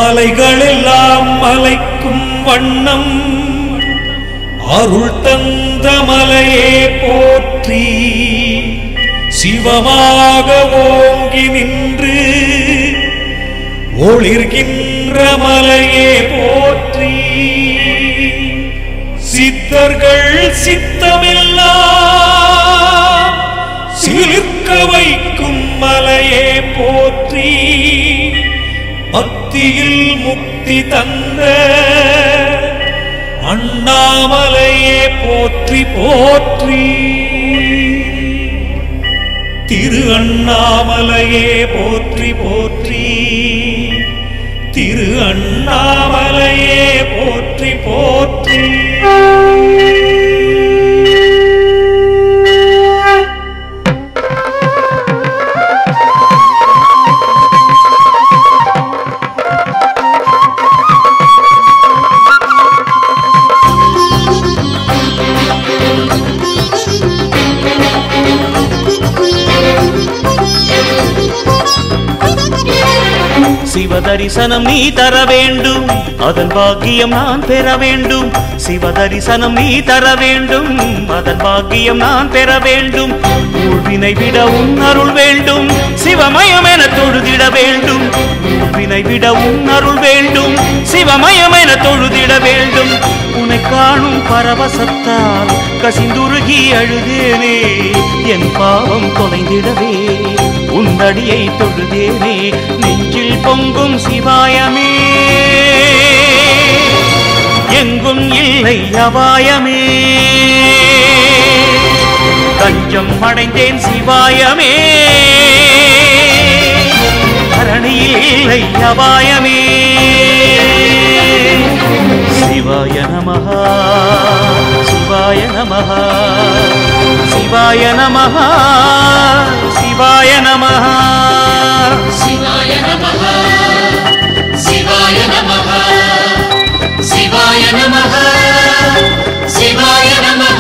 மலைகளெல்லாம் மலைக்கும் வண்ணம் அருள் தந்த மலையே போற்றி சிவமாக ஓங்கி நின்று ஒளிர்கின்ற மலையே போற்றி சித்தர்கள் சித்தமெல்லாம் சிலிர்க்க வைக்கும் மலையே போற்றி பக்தியில் முக்தி தந்த அண்ணாமலையே போற்றி போற்றி திரு அண்ணாமலையே போற்றி போற்றி திரு அண்ணாமலையே போற்றி போற்றி சிவதரிசனம் நீ தர வேண்டும் அதன் பாக்கியம் நான் பெற வேண்டும் சிவதரிசனம் நீ தர வேண்டும் அதன் பாக்கியம் நான் பெற வேண்டும் ஊழ்வினை விட உன் அருள் வேண்டும் சிவமயம் என தொழுதிட வேண்டும் ஊழ்வினை விட உன் அருள் வேண்டும் சிவமயம் என தொழுதிட வேண்டும் உன்னை காணும் பரவசத்தால் கசிந்துருகி அழுதேனே என் பாவம் தொலைந்திடவே உந்தடியை தொழுதேனே நெஞ்சில் பொங்கும் சிவாயமே எங்கும் இல்லை அபாயமே தஞ்சம் அடைந்தேன் சிவாயமே தரணியில் இல்லை அபாயமே சிவாய நமஹ சிவாய நமஹ சிவாய நமஹ சிவாய நமஹ சிவாய நமः சிவாய நமः சிவாய நமः சிவாய நமः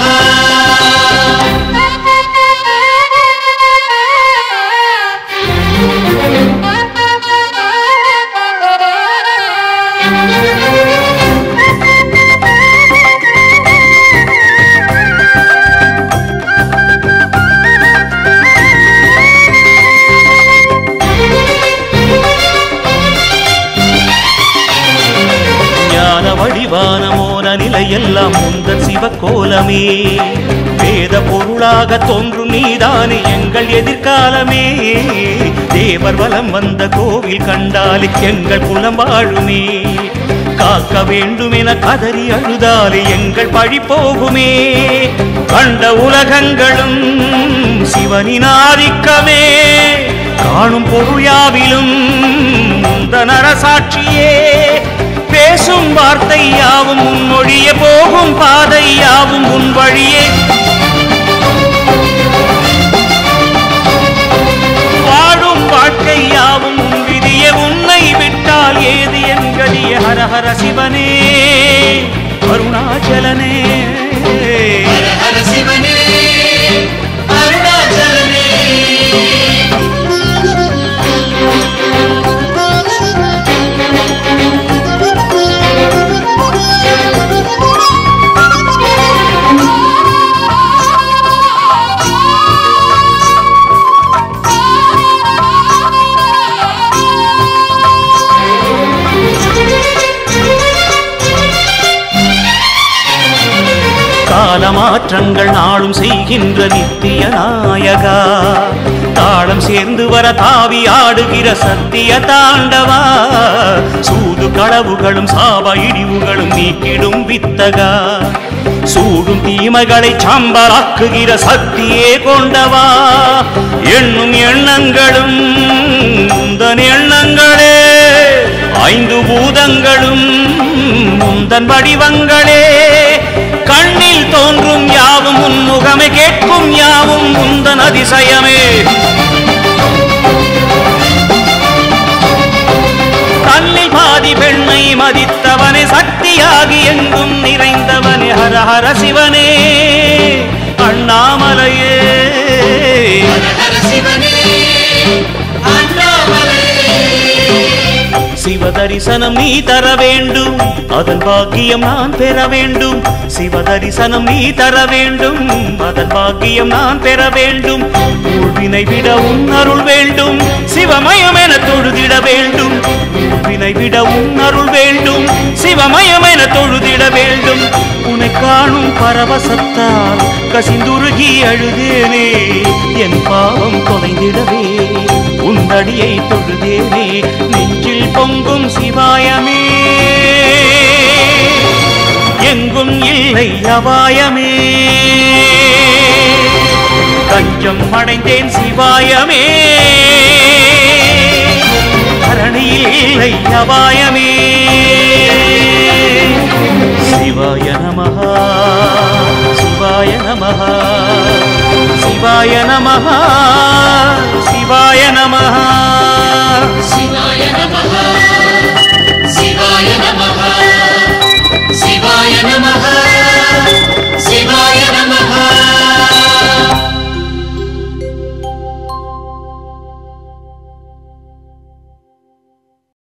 ஞான வடிவான மோன நிலையெல்லாம் முந்தன் சிவக்கோலமே வேத பொருளாக தோன்றும் நீதானே எங்கள் எதிர்காலமே தேவர் வலம் வந்த கோவில் கண்டாலே எங்கள் குலம் வாழுமே காக்க வேண்டும் என கதறி அழுதாலே எங்கள் பழி போகுமே கண்ட உலகங்களும் சிவனின் ஆதிக்கமே காணும் பொருள் யாவிலும் முந்தன் அரசாட்சியே பேசும் வார்த்தை யாவும் உன் மொழியே போகும் பாதை யாவும் உன் வழியே வாழும் வாழ்க்கை யாவும் உன் விதியே உன்னை விட்டால் ஏது என்கடிய ஹர ஹர சிவனே அருணாச்சலனே ஹர ஹர சிவனே அருணாச்சலனே காலமாற்றங்கள் நாளும் செய்கின்ற நித்திய நாயகா தாளம் சேர்ந்து வர தாவி ஆடுகிற சத்திய தாண்டவா சூது களவுகளும் சாப இடிவுகளும் நீக்கிடும் வித்தகா சூடும் தீமைகளை சாம்பலாக்குகிற சக்தியே கொண்டவா எண்ணும் எண்ணங்களும் முந்தன் எண்ணங்களே ஐந்து பூதங்களும் முந்தன் வடிவங்களே கண்ணில் தோன்றும் யாவும் உன் முகமே கேட்கும் யாவும் முந்தன் அதிசயமே தன்னில் பாதி பெண்ணை மதித்தவனே சக்தியாகி எங்கும் நிறைந்தவனே ஹர ஹர சிவனே அண்ணாமலையே ஹர ஹர சிவனே அண்ணாமலையே சிவத தரிசனம் நீ தர வேண்டும் அதன் பாக்கியம் நான் பெற வேண்டும் சிவ தரிசனம் நீ தர வேண்டும் அதன் பாக்கியம் நான் பெற வேண்டும் ஊழ்வினை விட உன் அருள் வேண்டும் சிவமயம் என தொழுதிட வேண்டும் ஊழ்வினை விட உன் அருள் வேண்டும் சிவமயம் என தொழுதிட வேண்டும் உன்னை காணும் பரவசத்தால் கசிந்துருகி அழுதேனே என் பாவம் தொலைந்திடவே உந்தடியை தொழுதேனே நெஞ்சில் பொங்கும் சிவாயமே எங்கும் இல்லை அபாயமே தஞ்சம் அடைந்தேன் சிவாயமே தரணியில் இல்லை அபாயமே சிவாய நமஹ சிவாய நமஹ சிவாய நமஹ